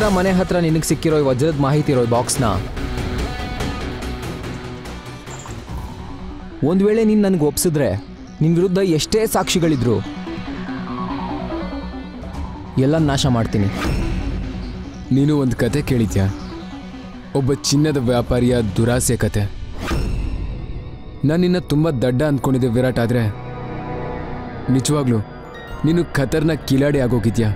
ತಾರ ಮನೆ ಹತ್ರ ನಿನಗೆ ಸಿಕ್ಕಿರೋ ಈ ವಜ್ರದ ಮಾಹಿತಿ ಇರೋ ಬಾಕ್ಸ್ನ ಒಂದು ವೇಳೆ ನೀನು ನನಗೆ ಒಪ್ಸಿದ್ರೆ ನಿನ್ನ ವಿರುದ್ಧ ಎಷ್ಟೇ ಸಾಕ್ಷಿಗಳಿದ್ರು ಎಲ್ಲ ನಾಶ ಮಾಡ್ತೀನಿ ನೀನು ಒಂದು ಕತೆ ಕೇಳಿದ್ಯಾ ಒಬ್ಬ ಚಿನ್ನದ ವ್ಯಾಪಾರಿಯ ದುರಾಸೆ ಕತೆ ನಾನು ನಿನ್ನ ತುಂಬ ದಡ್ಡ ಅಂದ್ಕೊಂಡಿದ್ದೆ ವಿರಾಟ್ ಆದರೆ ನಿಜವಾಗ್ಲೂ ನೀನು ಖತರ್ನ ಕಿಲಾಡಿ ಆಗೋಗಿದ್ಯಾ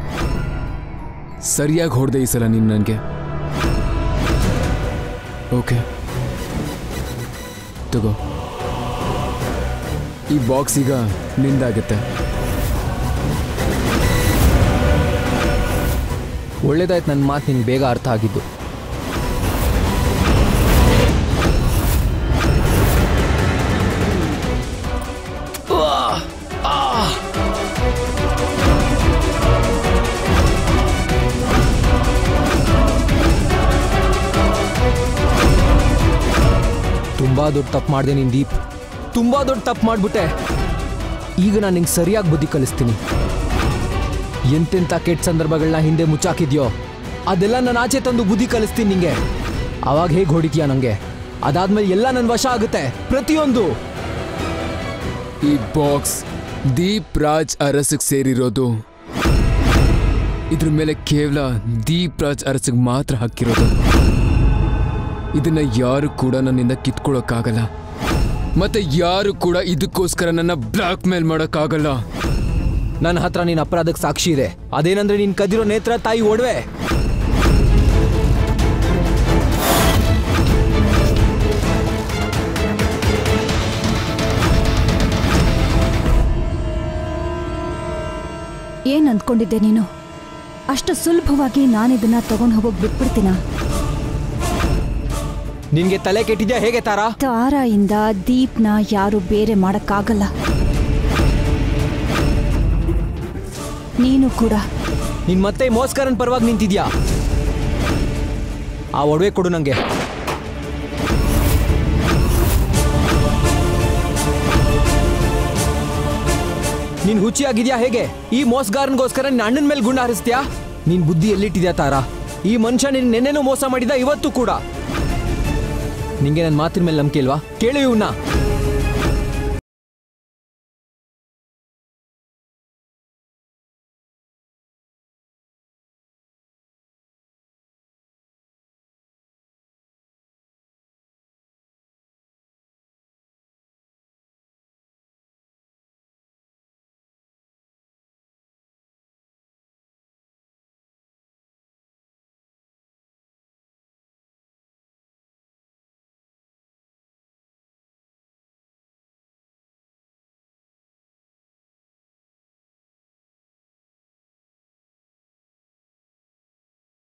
ಸರಿಯಾಗಿ ಹೊಡೆದೆ ಈ ಸಲ ನೀನು ನನಗೆ ಓಕೆ ತಗೋ ಈ ಬಾಕ್ಸ್ ಈಗ ನಿಂದಾಗುತ್ತೆ ಒಳ್ಳೇದಾಯ್ತು ನನ್ನ ಮಾತು ನಿನ್ಗೆ ಬೇಗ ಅರ್ಥ ಆಗಿದ್ದು ತುಂಬಾ ದೊಡ್ಡ ತಪ್ಪು ಮಾಡಿದೆ ನೀನು ದೀಪ್ ತುಂಬಾ ದೊಡ್ಡ ತಪ್ಪು ಮಾಡಿಬಿಟ್ಟೆ ಈಗ ನಾನು ನಿಂಗೆ ಸರಿಯಾಗಿ ಬುದ್ಧಿ ಕಲಿಸ್ತೀನಿ ಎಂತೆಂಥ ಕೆಟ್ಟ ಸಂದರ್ಭಗಳನ್ನ ಹಿಂದೆ ಮುಚ್ಚಾಕಿದ್ಯೋ ಅದೆಲ್ಲ ನಾನು ಆಚೆ ತಂದು ಬುದ್ಧಿ ಕಲಿಸ್ತೀನಿ ನಿಂಗೆ ಅವಾಗ ಹೇಗೆ ಹೊಡಿತೀಯ ನನಗೆ ಅದಾದ್ಮೇಲೆ ಎಲ್ಲ ನನ್ನ ವಶ ಆಗುತ್ತೆ ಪ್ರತಿಯೊಂದು ಈ ಬಾಕ್ಸ್ ದೀಪ್ ರಾಜ್ ಅರಸಿಗೆ ಸೇರಿರೋದು ಇದ್ರ ಮೇಲೆ ಕೇವಲ ದೀಪ್ ರಾಜ್ ಅರಸಿಗೆ ಮಾತ್ರ ಹಾಕಿರೋದು ಇದನ್ನ ಯಾರು ಕೂಡ ನನ್ನಿಂದ ಕಿತ್ಕೊಳ್ಳೋಕ್ಕಾಗಲ್ಲ ಮತ್ತೆ ಯಾರು ಕೂಡ ಇದಕ್ಕೋಸ್ಕರ ನನ್ನ ಬ್ಲಾಕ್ ಮೇಲ್ ಮಾಡೋಕ್ಕಾಗಲ್ಲ ನನ್ನ ಹತ್ರ ನಿನ್ನ ಅಪರಾಧಕ್ಕೆ ಸಾಕ್ಷಿ ಇದೆ ಅದೇನಂದ್ರೆ ನೀನು ಕದಿರೋ ನೇತ್ರ ತಾಯಿ ಒಡವೆ ಏನ್ ಅಂದ್ಕೊಂಡಿದ್ದೆ ನೀನು ಅಷ್ಟು ಸುಲಭವಾಗಿ ನಾನಿದನ್ನ ತಗೊಂಡು ಹೋಗೋಕ್ ಬಿಟ್ಬಿಡ್ತೀನ ನಿನ್ಗೆ ತಲೆ ಕೆಟ್ಟಿದ್ಯಾ ಹೇಗೆ ತಾರಾ ತಾರಾಯಿಂದ ದೀಪ್ನ ಯಾರು ಬೇರೆ ಮಾಡಕ್ಕಾಗಲ್ಲ ನೀನು ಕೂಡ ನೀನ್ ಮತ್ತೆ ಮೋಸ್ಕರನ್ ಪರವಾಗಿ ನಿಂತಿದ್ಯಾ ಆ ಒಡವೆ ಕೊಡು ನಂಗೆ ನೀನ್ ಹುಚ್ಚಿಯಾಗಿದ್ಯಾ ಹೇಗೆ ಈ ಮೋಸಗಾರನ್ಗೋಸ್ಕರ ನಿನ್ನ ಅಣ್ಣನ ಮೇಲೆ ಗುಂಡ ಹಾರಿಸ್ತೀಯಾ ನೀನ್ ಬುದ್ಧಿ ಎಲ್ಲಿಟ್ಟಿದ್ಯಾ ತಾರಾ ಈ ಮನುಷ್ಯ ನಿನ್ ನೆನ್ನೆನೂ ಮೋಸ ಮಾಡಿದ ಇವತ್ತು ಕೂಡ ನಿಂಗೆ ನನ್ನ ಮಾತಿನ ಮೇಲೆ ನಂಬಿಕೆ ಇಲ್ವಾ ಕೇಳು ಇವನ್ನ